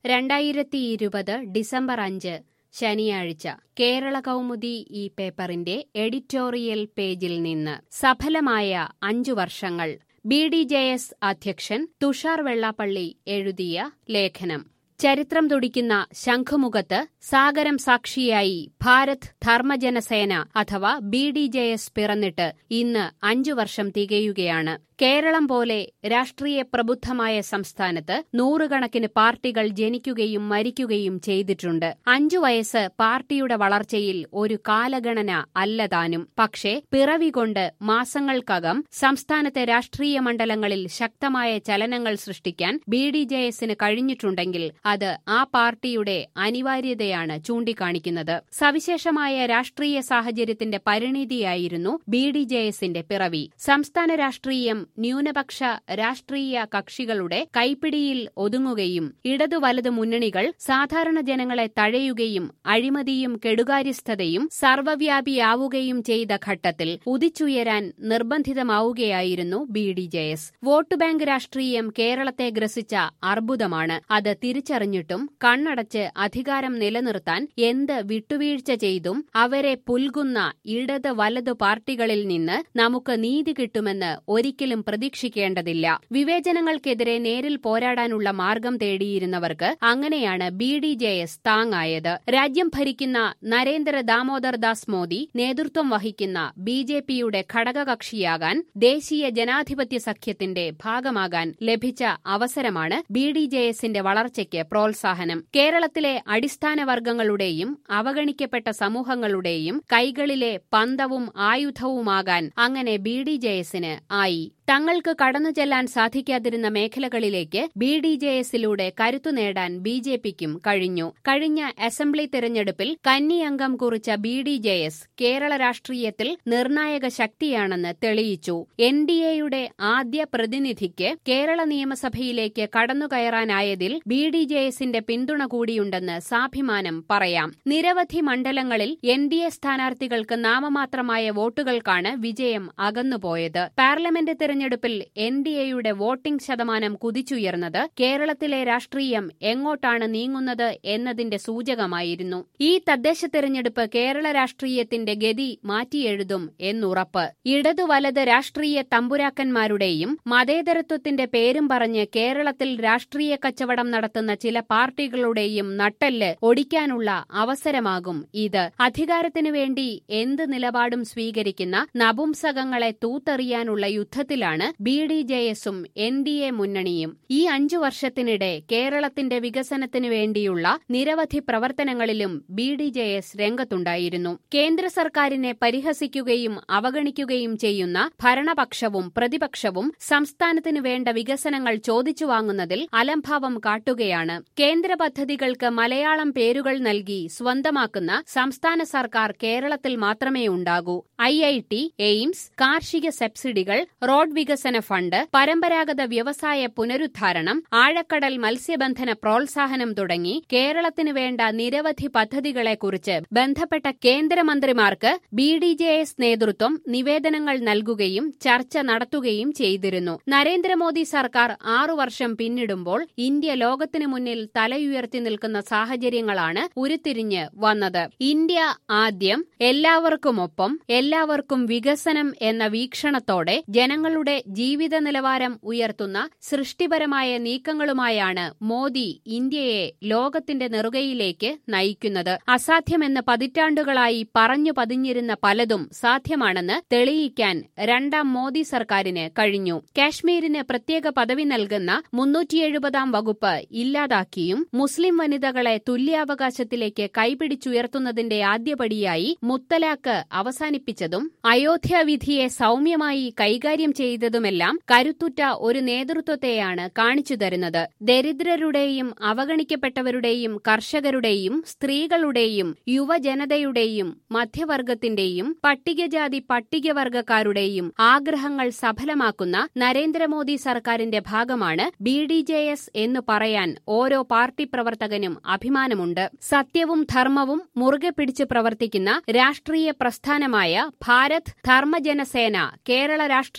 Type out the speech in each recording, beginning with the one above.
രണ്ടായിരത്തി ഇരുപത് ഡിസംബർ അഞ്ച് ശനിയാഴ്ച കേരള കൗമുദി ഈ പേപ്പറിന്റെ എഡിറ്റോറിയൽ പേജിൽ നിന്ന് സഫലമായ അഞ്ചു വർഷങ്ങൾ ബി ഡി ജെ എസ് അധ്യക്ഷൻ തുഷാർ വെള്ളാപ്പള്ളി എഴുതിയ ലേഖനം ചരിത്രം തുടിക്കുന്ന ശംഖുമുഖത്ത് സാഗരം സാക്ഷിയായി ഭാരത് ധർമ്മജനസേന അഥവാ ബി ഡി ജെ എസ് പിറന്നിട്ട് ഇന്ന് അഞ്ചു വർഷം തികയുകയാണ് കേരളം പോലെ രാഷ്ട്രീയ പ്രബുദ്ധമായ സംസ്ഥാനത്ത് നൂറുകണക്കിന് പാർട്ടികൾ ജനിക്കുകയും മരിക്കുകയും ചെയ്തിട്ടുണ്ട് അഞ്ചു വയസ്സ് പാർട്ടിയുടെ വളർച്ചയിൽ ഒരു കാലഗണന അല്ലതാനും പക്ഷേ പിറവികൊണ്ട് മാസങ്ങൾക്കകം സംസ്ഥാനത്തെ രാഷ്ട്രീയ മണ്ഡലങ്ങളിൽ ശക്തമായ ചലനങ്ങൾ സൃഷ്ടിക്കാൻ ബി ഡി ജെ എസിന് കഴിഞ്ഞിട്ടുണ്ടെങ്കിൽ അത് ആ പാർട്ടിയുടെ അനിവാര്യതയാണ് ചൂണ്ടിക്കാണിക്കുന്നത് സവിശേഷമായ രാഷ്ട്രീയ സാഹചര്യത്തിന്റെ പരിണിതിയായിരുന്നു ബി ഡി ജെ എസിന്റെ പിറവി സംസ്ഥാന രാഷ്ട്രീയം ന്യൂനപക്ഷ രാഷ്ട്രീയ കക്ഷികളുടെ കൈപ്പിടിയിൽ ഒതുങ്ങുകയും ഇടതു വലത് മുന്നണികൾ സാധാരണ ജനങ്ങളെ തഴയുകയും അഴിമതിയും കെടുകാര്യസ്ഥതയും സർവ്വവ്യാപിയാവുകയും ചെയ്ത ഘട്ടത്തിൽ ഉദിച്ചുയരാൻ നിർബന്ധിതമാവുകയായിരുന്നു B D J S vote bank രാഷ്ട്രീയം കേരളത്തെ ഗ്രസിച്ച അർബുദമാണ് അത് തിരിച്ചറിഞ്ഞിട്ടും കണ്ണടച്ച് അധികാരം നിലനിർത്താൻ എന്ത് വിട്ടുവീഴ്ച ചെയ്തും അവരെ പുൽകുന്ന ഇടത് വലത് പാർട്ടികളിൽ നിന്ന് നമുക്ക് നീതി കിട്ടുമെന്ന് ഒരിക്കലും പ്രതീക്ഷിക്കേണ്ടതില്ല വിവേചനങ്ങൾക്കെതിരെ നേരിൽ പോരാടാനുള്ള മാർഗം തേടിയിരുന്നവർക്ക് അങ്ങനെയാണ് ബി ഡി ജെ എസ് താങ്ങായത് രാജ്യം ഭരിക്കുന്ന നരേന്ദ്ര ദാമോദർ ദാസ് മോദി നേതൃത്വം വഹിക്കുന്ന ബി ജെ പിയുടെ ഘടകകക്ഷിയാകാൻ ദേശീയ ജനാധിപത്യ സഖ്യത്തിന്റെ ഭാഗമാകാൻ ലഭിച്ച അവസരമാണ് ബി ഡി ജെ എസിന്റെ വളർച്ചയ്ക്ക് പ്രോത്സാഹനം കേരളത്തിലെ അടിസ്ഥാന വർഗങ്ങളുടെയും അവഗണിക്കപ്പെട്ട സമൂഹങ്ങളുടെയും കൈകളിലെ പന്തവും ആയുധവുമാകാൻ അങ്ങനെ ബി ഡി ജെ എസിന് ആയി തങ്ങൾക്ക് കടന്നു ചെല്ലാൻ സാധിക്കാതിരുന്ന മേഖലകളിലേക്ക് ബി ഡി ജെ എസിലൂടെ കരുത്തു നേടാൻ ബി ജെ പിക്കും കഴിഞ്ഞു കഴിഞ്ഞ അസംബ്ലി തെരഞ്ഞെടുപ്പിൽ കന്നി അംഗം കുറിച്ച B D J S Kerala രാഷ്ട്രീയത്തിൽ നിർണായക ശക്തിയാണെന്ന് തെളിയിച്ചു എൻ ഡി എയുടെ ആദ്യ പ്രതിനിധിക്ക് കേരള നിയമസഭയിലേക്ക് കടന്നുകയറാനായതിൽ ബി ഡി ജെ എസിന്റെ പിന്തുണ കൂടിയുണ്ടെന്ന് സാഭിമാനം പറയാം നിരവധി മണ്ഡലങ്ങളിൽ എൻ ഡി എ സ്ഥാനാർത്ഥികൾക്ക് നാമമാത്രമായ വോട്ടുകൾക്കാണ് വിജയം അകന്നുപോയത് പാർലമെന്റ് തെരഞ്ഞെടുപ്പിൽ എൻ ഡി എയുടെ വോട്ടിംഗ് ശതമാനം കുതിച്ചുയർന്നത് കേരളത്തിലെ രാഷ്ട്രീയം എങ്ങോട്ടാണ് നീങ്ങുന്നത് എന്നതിന്റെ സൂചകമായിരുന്നു ഈ തദ്ദേശ തെരഞ്ഞെടുപ്പ് കേരള രാഷ്ട്രീയത്തിന്റെ ഗതി മാറ്റിയെഴുതും എന്നുറപ്പ് ഇടതു വലത് രാഷ്ട്രീയ തമ്പുരാക്കന്മാരുടെയും മതേതരത്വത്തിന്റെ പേരും പറഞ്ഞ് കേരളത്തിൽ രാഷ്ട്രീയ കച്ചവടം നടത്തുന്ന ചില പാർട്ടികളുടെയും നട്ടെല്ല് ഒടിക്കാനുള്ള അവസരമാകും ഇത് അധികാരത്തിനു വേണ്ടി എന്ത് നിലപാടും സ്വീകരിക്കുന്ന നപുംസകങ്ങളെ തൂത്തെറിയാനുള്ള യുദ്ധത്തിലാണ് ബി ഡി ജെ എസും എൻ ഡി എ മുന്നണിയും ഈ അഞ്ചു വർഷത്തിനിടെ കേരളത്തിന്റെ വികസനത്തിനു വേണ്ടിയുള്ള നിരവധി പ്രവർത്തനങ്ങളിലും ബി ഡി ജെ എസ് രംഗത്തുണ്ടായിരുന്നു കേന്ദ്ര സർക്കാരിനെ പരിഹസിക്കുകയും അവഗണിക്കുകയും ചെയ്യുന്ന ഭരണപക്ഷവും പ്രതിപക്ഷവും സംസ്ഥാനത്തിനു വേണ്ട വികസനങ്ങൾ ചോദിച്ചു വാങ്ങുന്നതിൽ അലംഭാവം കാട്ടുകയാണ് കേന്ദ്ര പദ്ധതികൾക്ക് മലയാളം പേരുകൾ നൽകി സ്വന്തമാക്കുന്ന സംസ്ഥാന സർക്കാർ കേരളത്തിൽ മാത്രമേ ഉണ്ടാകൂ ഐ ഐ ടി എയിംസ് കാർഷിക സബ്സിഡികൾ റോഡ് വികസന ഫണ്ട് പരമ്പരാഗത വ്യവസായ പുനരുദ്ധാരണം ആഴക്കടൽ മത്സ്യബന്ധന പ്രോത്സാഹനം തുടങ്ങി കേരളത്തിനു വേണ്ട നിരവധി പദ്ധതികളെക്കുറിച്ച് ബന്ധപ്പെട്ട കേന്ദ്രമന്ത്രിമാർക്ക് ബി ഡി ജെ എസ് നേതൃത്വം നിവേദനങ്ങൾ നൽകുകയും ചർച്ച നടത്തുകയും ചെയ്തിരുന്നു നരേന്ദ്രമോദി സർക്കാർ ആറു വർഷം പിന്നിടുമ്പോൾ ഇന്ത്യ ലോകത്തിനു മുന്നിൽ തലയുയർത്തി നിൽക്കുന്ന സാഹചര്യങ്ങളാണ് ഉരുത്തിരിഞ്ഞ് വന്നത് ഇന്ത്യ ആദ്യം എല്ലാവർക്കുമൊപ്പം എല്ലാവർക്കും വികസനം എന്ന വീക്ഷണത്തോടെ ജനങ്ങളുടെ ജീവിത നിലവാരം ഉയർത്തുന്ന സൃഷ്ടിപരമായ നീക്കങ്ങളുമായാണ് മോദി ഇന്ത്യയെ ലോകത്തിന്റെ നെറുകയിലേക്ക് നയിക്കുന്നത് അസാധ്യമെന്ന് പതിറ്റാണ്ടുകളായി പറഞ്ഞു പതിഞ്ഞിരുന്ന പലതും സാധ്യമാണെന്ന് തെളിയിക്കാൻ രണ്ടാം മോദി സർക്കാരിന് കഴിഞ്ഞു കാശ്മീരിന് പ്രത്യേക പദവി നൽകുന്ന മുന്നൂറ്റിയെഴുപതാം വകുപ്പ് ഇല്ലാതാക്കിയും മുസ്ലിം വനിതകളെ തുല്യാവകാശത്തിലേക്ക് കൈപിടിച്ചുയർത്തുന്നതിന്റെ ആദ്യപടിയായി മുത്തലാക്ക് അവസാനിപ്പിച്ചതും അയോധ്യ വിധിയെ സൗമ്യമായി കൈകാര്യം ചെയ്തതുമെല്ലാം കരുത്തുറ്റ ഒരു നേതൃത്വത്തെയാണ് കാണിച്ചു തരുന്നത് ദരിദ്രരുടെയും അവഗണിക്കപ്പെട്ടവരുടെയും കർഷകരുടെയും സ്ത്രീകളുടെയും യുവജനതയുടെയും മധ്യവർഗത്തിന്റെയും പട്ടികജാതി പട്ടികവർഗക്കാരുടെയും ആഗ്രഹങ്ങൾ സഫലമാക്കുന്ന നരേന്ദ്രമോദി സർക്കാരിന്റെ ഭാഗമാണ് ബി ഡി ജെ എസ് എന്ന് പറയാൻ ഓരോ പാർട്ടി പ്രവർത്തകനും അഭിമാനമുണ്ട് സത്യവും ധർമ്മവും മുറുകെ പിടിച്ച് പ്രവർത്തിക്കുന്ന രാഷ്ട്രീയ പ്രസ്ഥാനമായ ഭാരത് ധർമ്മജനസേന കേരള രാഷ്ട്രീയത്തിലെ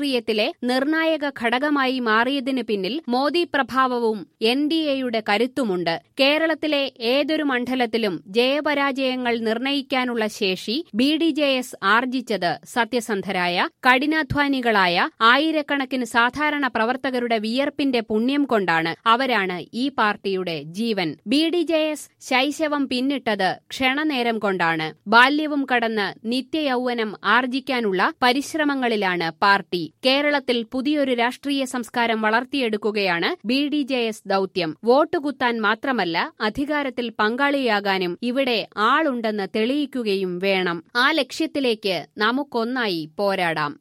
കേരളത്തിലെ നിർണായക ഘടകമായി മാറിയതിന് പിന്നിൽ മോദി പ്രഭാവവും എൻ ഡി എയുടെ കരുത്തുമുണ്ട് കേരളത്തിലെ ഏതൊരു മണ്ഡലത്തിലും ജയപരാജയങ്ങൾ നിർണയിക്കാനുള്ള ശേഷി ബി ഡി ജെ എസ് ആർജിച്ചത് സത്യസന്ധരായ കഠിനാധ്വാനികളായ ആയിരക്കണക്കിന് സാധാരണ പ്രവർത്തകരുടെ വിയർപ്പിന്റെ പുണ്യം കൊണ്ടാണ് അവരാണ് ഈ പാർട്ടിയുടെ ജീവൻ ബി ഡി ജെ എസ് ശൈശവം പിന്നിട്ടത് ക്ഷണനേരം കൊണ്ടാണ് ബാല്യവും കടന്ന് നിത്യയൗവനം ആർജിക്കാനുള്ള പരിശ്രമങ്ങളിലാണ് പാർട്ടി കേരളത്തിൽ പുതിയൊരു രാഷ്ട്രീയ സംസ്കാരം വളർത്തിയെടുക്കുകയാണ് ബി ഡി ജെ എസ് ദൌത്യം വോട്ടുകുത്താൻ മാത്രമല്ല അധികാരത്തിൽ പങ്കാളിയാകാനും ഇവിടെ ആളുണ്ടെന്ന് തെളിയിക്കുകയും വേണം ആ ലക്ഷ്യത്തിലേക്ക് നമുക്കൊന്നായി പോരാടാം